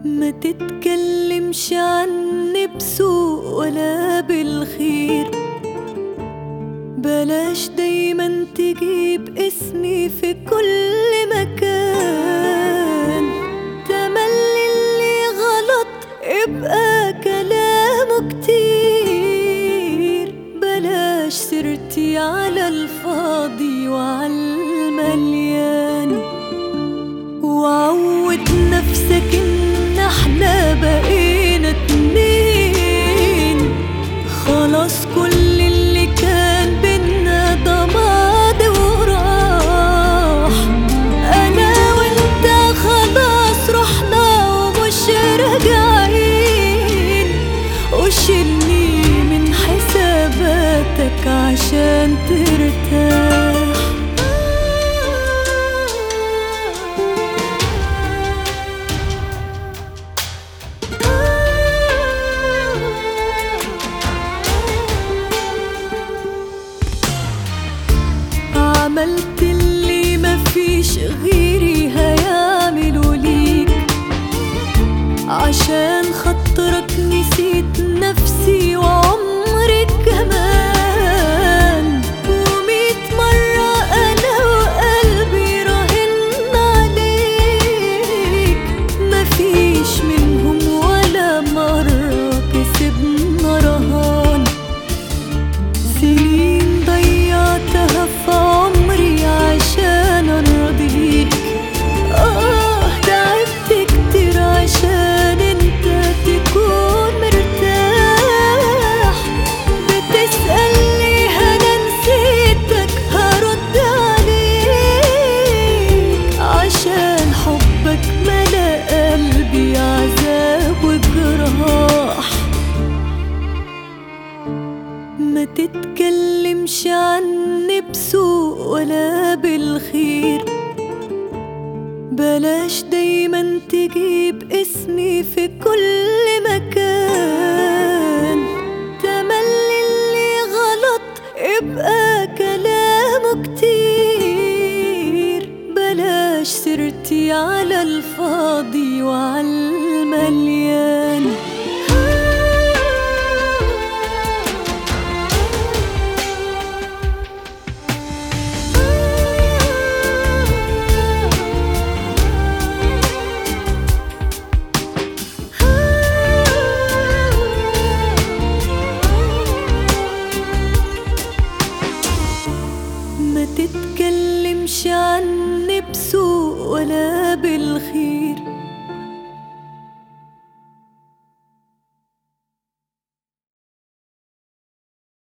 ما تتكلمش عني بسوء ولا بالخير بلاش دايما تجيب اسمي في كل مكان تملي اللي غلط يبقى كلامه كتير بلاش سيرتي على الفاضي وعلى المليان وعود نفسك ان احنا بقينا اتنين خلاص كل اللي كان بينا ده ماضي وراح انا وانت خلاص رحنا ومش راجعين وشيلني من حساباتك عشان ترتاح عملت اللي مفيش غيري هيعملوا ليك عشان خاطرك نسيت نفسي وعمري كمان وميت مرة أنا وقلبي راهن عليك مفيش منهم ولا مرة كسبنا رهان سنين ضيعتها في عمري عشان ارضيك اه تعبت كتير عشان انت تكون مرتاح بتسألني انا نسيتك هرد عليك عشان حبك ملا قلبي عذاب وجراح ما تتكلمش عني بسوء ولا بالخير بلاش دايما تجيب اسمي في كل مكان تملي اللي غلط يبقى كلامه كتير بلاش سيرتي على الفاضي وعلى المليان ما تتكلمش عني بسوء ولا بالخير